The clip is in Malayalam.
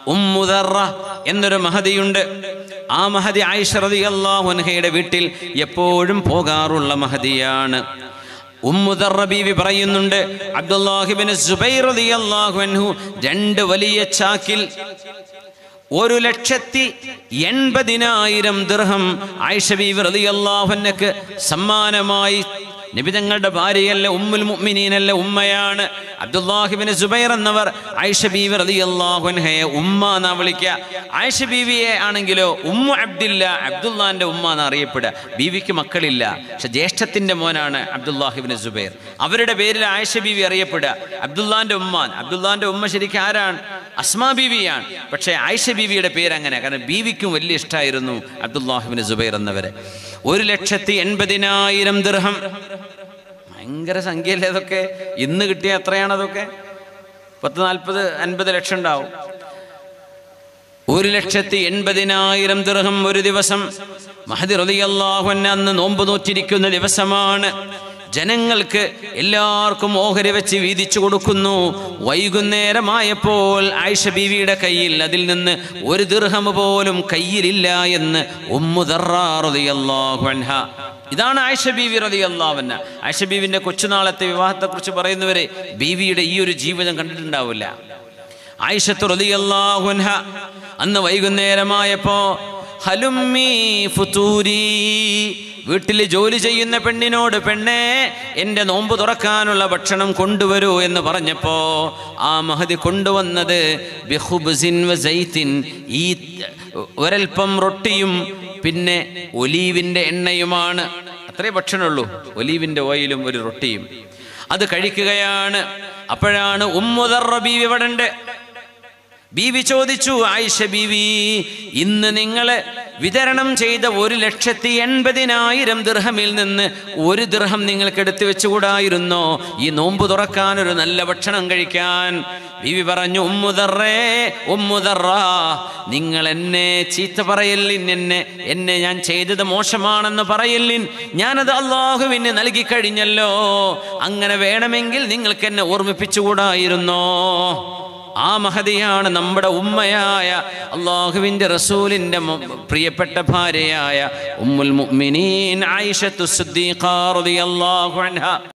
ഉമ്മുദറ എന്നൊരു മഹതിയുണ്ട് ആ മഹതി ആയിഷ റളിയല്ലാഹു അൻഹയുടെ വീട്ടിൽ എപ്പോഴും പോകാറുള്ള മഹതിയാണ് ഉമ്മുദറ ബീവി പറയുന്നുണ്ട് അബ്ദുല്ലാഹിബിൻ സുബൈർ റളിയല്ലാഹു അൻഹു രണ്ട് വലിയ ചാക്കിൽ ഒരു ലക്ഷത്തി എൺപതിനായിരം ദിർഹം ആയിഷ ബീവി റളിയല്ലാഹു അൻഹക്ക് സമ്മാനമായി നബിതങ്ങളുടെ ഭാര്യയല്ല ഉമ്മുൽ മുഅ്മിനീനല്ല ഉമ്മയാണ് അബ്ദുല്ലാഹിബിൻ സുബൈർ എന്നവർ ആയിഷ ബീവി റളിയല്ലാഹു അൻഹയെ ഉമ്മ എന്നാ വിളിക്കുക ആയിഷ ബീവിയെ ആണെങ്കിലോ ഉമ്മ അബ്ദില്ല അബ്ദുല്ലാന്റെ ഉമ്മ എന്ന് അറിയപ്പെടുക ബീവിക്ക് മക്കളില്ല പക്ഷെ ജ്യേഷ്ഠത്തിന്റെ മോനാണ് അബ്ദുല്ലാഹിബിൻ സുബൈർ അവരുടെ പേരിൽ ആയിഷ ബീവി അറിയപ്പെടുക അബ്ദുല്ലാന്റെ ഉമ്മാൻ അബ്ദുല്ലാന്റെ ഉമ്മ ശരിക്കും ആരാണ് അസ്മാ ബീവിയാണ് പക്ഷേ ആയിഷ ബീവിയുടെ പേര് അങ്ങനെ കാരണം ബീവിക്കും വലിയ ഇഷ്ടമായിരുന്നു അബ്ദുല്ലാഹിബിൻ സുബൈർ എന്നവരെ ഒരു ലക്ഷത്തി എൺപതിനായിരം ദിർഹം ഭയങ്കര സംഖ്യയല്ലേ അതൊക്കെ ഇന്ന് കിട്ടിയ എത്രയാണ് അതൊക്കെ പത്ത് നാൽപ്പത് അൻപത് ലക്ഷം ഉണ്ടാവും ഒരു ലക്ഷത്തി എൺപതിനായിരം ദിർഹം ഒരു ദിവസം മഹദി റളിയല്ലാഹു അൻഹ അന്ന് നോമ്പ് നോറ്റിരിക്കുന്ന ദിവസമാണ് ജനങ്ങൾക്ക് എല്ലാവർക്കും ഓഹരി വെച്ച് വീതിച്ചു കൊടുക്കുന്നു വൈകുന്നേരമായപ്പോൾ ആയിഷ ബീവിയുടെ കയ്യിൽ അതിൽ നിന്ന് ഒരു ദിർഹം പോലും കയ്യിലില്ല എന്ന് ഉമ്മുദറാറിയല്ലാഹു അൻഹ ഇതാണ് ആയിഷ ബീവി റതി അള്ളാവന്ന ആയിഷ ബീവിന്റെ കൊച്ചുനാളത്തെ വിവാഹത്തെക്കുറിച്ച് പറയുന്നവരെ ബീവിയുടെ ഈ ഒരു ജീവിതം കണ്ടിട്ടുണ്ടാവില്ല ആയിഷത്ത് റളിയല്ലാഹു അൻഹ അന്ന് വൈകുന്നേരമായപ്പോ ഹലുമ്മി ഫുതൂരി വീട്ടിൽ ജോലി ചെയ്യുന്ന പെണ്ണിനോട് പെണ്ണേ എൻ്റെ നോമ്പ് തുറക്കാനുള്ള ഭക്ഷണം കൊണ്ടുവരൂ എന്ന് പറഞ്ഞപ്പോ ആ മഹതി കൊണ്ടുവന്നത് ബിഖുബ്സിൻ വസൈത്തിൻ ഈ ഒരൽപ്പം റൊട്ടിയും പിന്നെ ഒലീവിൻ്റെ എണ്ണയുമാണ് അത്രേ ഭക്ഷണമുള്ളൂ ഒലീവിൻ്റെ ഓയിലും ഒരു റൊട്ടിയും അത് കഴിക്കുകയാണ് അപ്പോഴാണ് ഉമ്മുദർ ബീവി ഇവിടെ ഉണ്ട് ബീവി ചോദിച്ചു ആയിഷ ബീവി ഇന്ന് നിങ്ങൾ വിതരണം ചെയ്ത ഒരു ലക്ഷത്തി എൺപതിനായിരം ദിർഹമിൽ നിന്ന് ഒരു ദിർഹം നിങ്ങൾക്ക് എടുത്തു വെച്ചുകൂടായിരുന്നോ ഈ നോമ്പ് തുറക്കാൻ ഒരു നല്ല ഭക്ഷണം കഴിക്കാൻ ബീവി പറഞ്ഞു ഉമ്മുദറേ ഉമ്മുദറ നിങ്ങൾ എന്നെ ചീത്ത പറയല്ലിൻ എന്നെ എന്നെ ഞാൻ ചെയ്തത് മോശമാണെന്ന് പറയല്ലിൻ ഞാനത് അള്ളാഹുവിന് നൽകി കഴിഞ്ഞല്ലോ അങ്ങനെ വേണമെങ്കിൽ നിങ്ങൾക്ക് എന്നെ ഓർമ്മിപ്പിച്ചുകൂടായിരുന്നോ ആ മഹതിയാണ് നമ്മുടെ ഉമ്മയായ അള്ളാഹുവിൻ്റെ റസൂലിൻ്റെ മ- പ്രിയപ്പെട്ട ഭാര്യയായ ഉമ്മുൽ മുഅ്മിനീൻ ആയിഷത്തു സിദ്ദീഖ റളിയല്ലാഹു അൻഹ